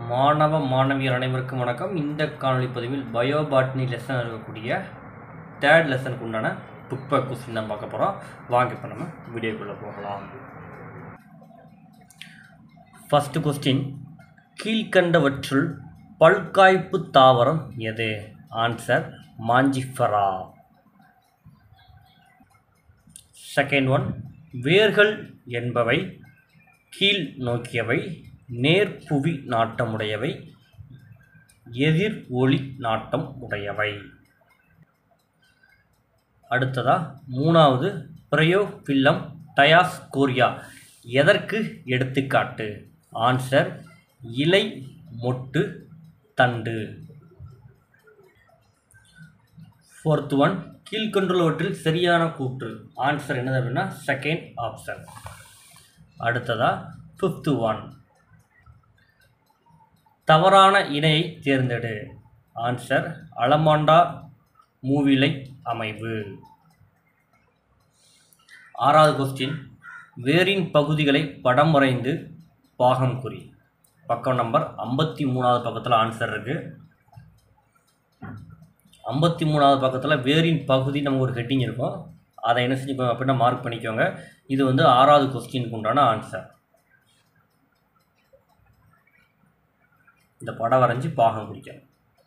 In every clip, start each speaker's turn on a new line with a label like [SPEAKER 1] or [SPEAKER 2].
[SPEAKER 1] மாணவ மாணவியர் அனைவருக்கும் வணக்கம் இந்த காணொளி பதிவில் பயோபாட்னி லெசன் இருக்கக்கூடிய தேர்ட் லெசனுக்கு உண்டான புக் பேக் கொஸ்டின் தான் பார்க்க போகிறோம் வாங்க இப்போ நம்ம வீடியோக்குள்ளே போகலாம் ஃபஸ்ட்டு கொஸ்டின் கீழ்கண்டவற்றுள் பல்காய்ப்பு தாவரம் எது ஆன்சர் மாஞ்சிஃபரா செகண்ட் ஒன் வேர்கள் என்பவை கீழ் நோக்கியவை நேர்புவி நாட்டமுடையவை எதிர் ஒளி நாட்டம் உடையவை அடுத்ததா மூணாவது பிரயோஃபில்லம் டயாஸ்கோரியா எதற்கு எடுத்துக்காட்டு ஆன்சர் இலை மொட்டு தண்டு ஃபோர்த் ஒன் கீழ்கொண்டுள்ளவற்றில் சரியான கூற்று ஆன்சர் என்னது அப்படின்னா செகண்ட் ஆப்ஷன் அடுத்ததா ஃபிஃப்த்து ஒன் தவறான இணையை தேர்ந்தெடு ஆன்சர் அலமாண்டா மூவிலை அமைவு ஆறாவது கொஸ்டின் வேரின் பகுதிகளை படம் வரைந்து பாகம் குறி பக்கம் நம்பர் ஐம்பத்தி மூணாவது பக்கத்தில் ஆன்சர் இருக்குது ஐம்பத்தி மூணாவது பக்கத்தில் வேரின் பகுதி நமக்கு ஒரு ஹெட்டிங் இருக்கும் அதை என்ன செஞ்சுக்கோங்க அப்படின்னா மார்க் பண்ணிக்கோங்க இது வந்து ஆறாவது கொஸ்டினுக்கு உண்டான ஆன்சர் இந்த படம் வரைஞ்சி பாகம் குறிக்கணும்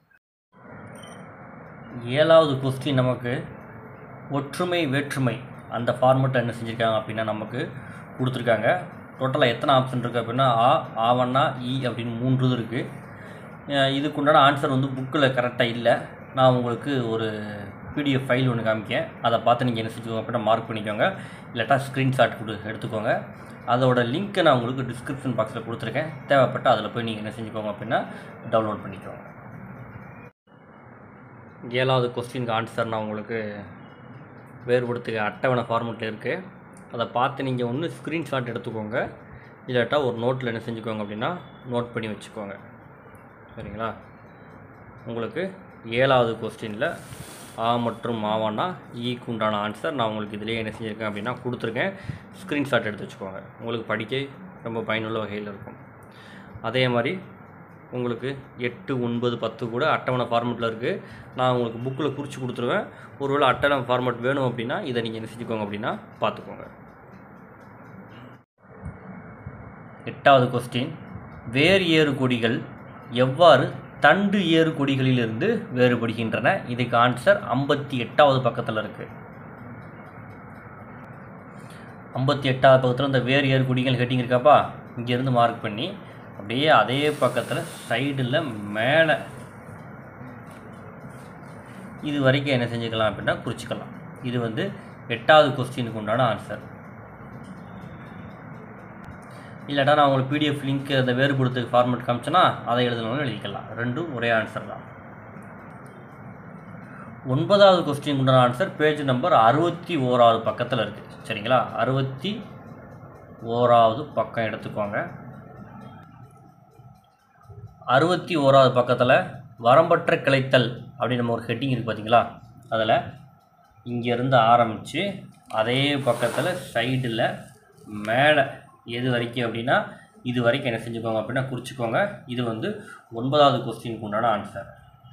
[SPEAKER 1] ஏழாவது கொஸ்டின் நமக்கு ஒற்றுமை வேற்றுமை அந்த ஃபார்மெட்டை என்ன செஞ்சுருக்காங்க அப்படின்னா நமக்கு கொடுத்துருக்காங்க டோட்டலாக எத்தனை ஆப்ஷன் இருக்குது அப்படின்னா ஆ ஆவண்ணா இ அப்படின்னு மூன்று இது இருக்குது இதுக்கு உண்டான ஆன்சர் வந்து புக்கில் கரெக்டாக இல்லை நான் உங்களுக்கு ஒரு பிடிஎஃப் ஃபைல் ஒன்று காமிக்கேன் அதை பார்த்து நீங்கள் என்ன செஞ்சுக்கோங்க அப்படின்னா மார்க் பண்ணிக்கோங்க இல்லாட்டா ஸ்க்ரீன்ஷாட் கொடு எடுத்துக்கோங்க அதோட லிங்க்கை நான் உங்களுக்கு டிஸ்கிரிப்ஷன் பாக்ஸில் கொடுத்துருக்கேன் தேவைப்பட்ட அதில் போய் நீங்கள் என்ன செஞ்சுக்கோங்க அப்படின்னா டவுன்லோட் பண்ணிக்கோங்க ஏழாவது கொஸ்டினுக்கு ஆன்சர் நான் உங்களுக்கு வேறுபடுத்துக அட்டவணை ஃபார்மெட்டில் இருக்குது அதை பார்த்து நீங்கள் ஒன்று ஸ்க்ரீன்ஷாட் எடுத்துக்கோங்க இல்லாட்டா ஒரு நோட்டில் என்ன செஞ்சுக்கோங்க அப்படின்னா நோட் பண்ணி வச்சுக்கோங்க சரிங்களா உங்களுக்கு ஏழாவது கொஸ்டினில் ஆ மற்றும் மாவானா ஈக்கு உண்டான ஆன்சர் நான் உங்களுக்கு இதிலேயே என்ன செஞ்சுருக்கேன் அப்படின்னா கொடுத்துருக்கேன் ஸ்க்ரீன்ஷாட் எடுத்து வச்சுக்கோங்க உங்களுக்கு படிக்க ரொம்ப பயனுள்ள வகையில் இருக்கும் அதே மாதிரி உங்களுக்கு எட்டு ஒன்பது பத்து கூட அட்டவணை ஃபார்மெட்டில் இருக்குது நான் உங்களுக்கு புக்கில் குறித்து கொடுத்துருவேன் ஒருவேளை அட்டவணை ஃபார்மெட் வேணும் அப்படின்னா இதை நீங்கள் என்ன செஞ்சுக்கோங்க அப்படின்னா பார்த்துக்கோங்க எட்டாவது கொஸ்டின் வேர் ஏறு கொடிகள் எவ்வாறு தண்டு ஏறு கொடிகளிலிருந்து வேறுபடுகின்றன இதுக்கு ஆன்சர் ஐம்பத்தி எட்டாவது பக்கத்தில் இருக்குது ஐம்பத்தி எட்டாவது பக்கத்தில் இந்த வேறு ஏறு கொடிகள் ஹெட்டிங் இருக்காப்பா இங்கேருந்து மார்க் பண்ணி அப்படியே அதே பக்கத்தில் சைடில் மேலே இது வரைக்கும் என்ன செஞ்சுக்கலாம் அப்படின்னா குறிச்சிக்கலாம் இது வந்து எட்டாவது கொஸ்டினுக்கு உண்டான ஆன்சர் இல்லாட்டா நான் உங்களுக்கு பிடிஎஃப் லிங்க் அந்த வேறுபடுத்துக்கு ஃபார்மெட் காமிச்சேன்னா அதை எழுதணும்னு எழுதிக்கலாம் ரெண்டும் ஒரே ஆன்சர் தான் ஒன்பதாவது கொஸ்டின் உண்டான ஆன்சர் பேஜ் நம்பர் அறுபத்தி ஓராவது பக்கத்தில் இருக்குது சரிங்களா அறுபத்தி ஓராவது பக்கம் எடுத்துக்கோங்க அறுபத்தி ஓராவது பக்கத்தில் வரம்பற்ற கிளைத்தல் அப்படின்னு நம்ம ஒரு ஹெட்டிங் இருக்குது பார்த்தீங்களா அதில் இங்கேருந்து ஆரம்பித்து அதே பக்கத்தில் சைடில் மேலே எது வரைக்கும் அப்படின்னா இது வரைக்கும் என்ன செஞ்சுக்கோங்க அப்படின்னா குறிச்சிக்கோங்க இது வந்து ஒன்பதாவது கொஸ்டினுக்கு உண்டான ஆன்சர்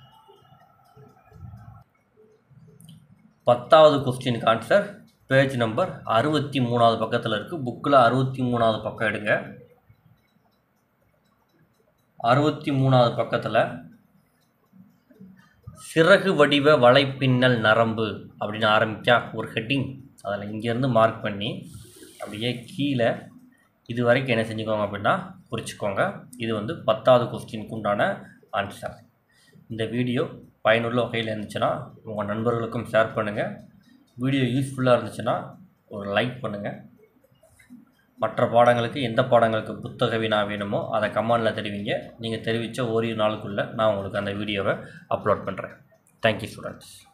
[SPEAKER 1] பத்தாவது கொஸ்டினுக்கு ஆன்சர் பேஜ் நம்பர் அறுபத்தி மூணாவது பக்கத்தில் இருக்குது புக்கில் அறுபத்தி மூணாவது பக்கம் எடுங்க அறுபத்தி மூணாவது பக்கத்தில் சிறகு வடிவ வலைப்பின்னல் நரம்பு அப்படின்னு ஆரம்பித்தா ஒரு ஹெட்டிங் அதில் இங்கேருந்து மார்க் பண்ணி அப்படியே கீழே இது வரைக்கும் என்ன செஞ்சுக்கோங்க அப்படின்னா குறிச்சிக்கோங்க இது வந்து பத்தாவது கொஸ்டினுக்கு உண்டான ஆன்சர் இந்த வீடியோ பயனுள்ள வகையில் இருந்துச்சுன்னா உங்கள் நண்பர்களுக்கும் ஷேர் பண்ணுங்கள் வீடியோ யூஸ்ஃபுல்லாக இருந்துச்சுன்னா ஒரு லைக் பண்ணுங்கள் மற்ற பாடங்களுக்கு எந்த பாடங்களுக்கு புத்தக வினா வேணுமோ அதை கமெண்டில் தெரிவிங்க நீங்கள் தெரிவித்த ஓரிரு நாளுக்குள்ளே நான் உங்களுக்கு அந்த வீடியோவை அப்லோட் பண்ணுறேன் தேங்க்யூ ஸ்டூடெண்ட்ஸ்